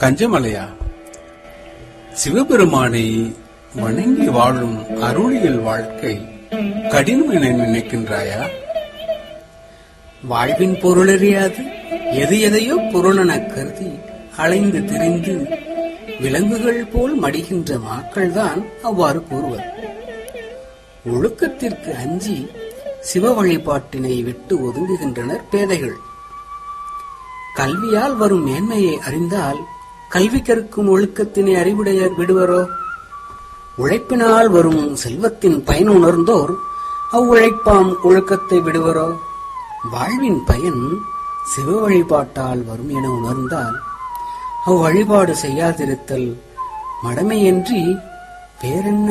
கஞ்சமலையா சிவபெருமானை வணங்கி வாழும் அருளியல் வாழ்க்கை கடினம் என நினைக்கின்றாயா வாழ்வின் பொருளறியாது எது எதையோ பொருளெனக் கருதி அலைந்து திரிந்து விலங்குகள் போல் மடிகின்ற மக்கள்தான் அவ்வாறு கூறுவர் ஒழுக்கத்திற்கு அஞ்சி சிவ வழிபாட்டினை விட்டு ஒதுங்குகின்றனர் பேதைகள் கல்வியால் வரும் மேன்மையை அறிந்தால் கல்வி கற்கும் ஒழுக்கத்தினை அறிவுடைய விடுவரோ உழைப்பினால் வரும் செல்வத்தின் பயன் உணர்ந்தோர் அவ்வுழைப்பாம் ஒழுக்கத்தை விடுவரோ வாழ்வின் பயன் சிவ வழிபாட்டால் வரும் என உணர்ந்தால் அவ்வழிபாடு செய்யாதிருத்தல் மடமையன்றி வேறென்ன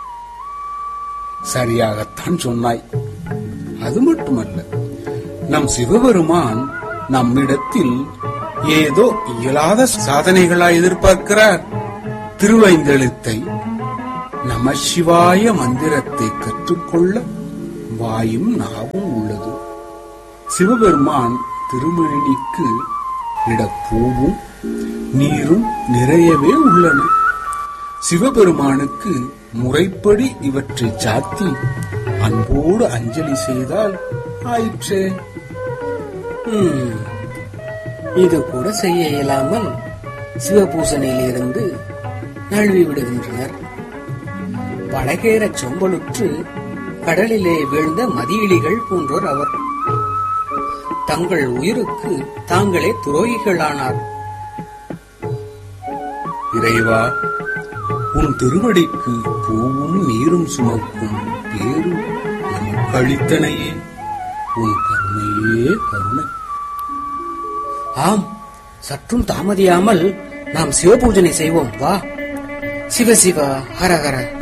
சரியாகத்தான் சொன்னாய் அது மட்டுமல்ல நம் சிவபெருமான் நம்மிடத்தில் ஏதோ இயலாத சாதனைகளா எதிர்பார்க்கிறார் திருவைந்தெழுத்தை நம சிவாய மந்திரத்தை கற்றுக்கொள்ள வாயும் நாவும் உள்ளது சிவபெருமான் திருமேனிக்கு இடப்பூவும் நீரும் நிறையவே உள்ளன சிவபெருமானுக்கு முறைப்படி இவற்றை சாத்தி அன்போடு அஞ்சலி செய்தால் ஆயிற்றே ஹம், இது கூட செய்ய இயலாமல் சிவபூசணையிலிருந்து நழுவி விடுகின்றனர் படகேறச் சொம்பலுற்று கடலிலே வீழ்ந்த மதியிலிகள் போன்றோர் அவர் தங்கள் உயிருக்கு தாங்களே துரோகிகளானார் இறைவா உன் திருவடிக்கு பூவும் நீரும் சுமக்கும் பேரு நமக்கு அளித்தனையே உன் கருணையே கருணை ஆம் சற்றும் தாமதியாமல் நாம் சிவபூஜனை செய்வோம் வா சிவ சிவ ஹர ஹர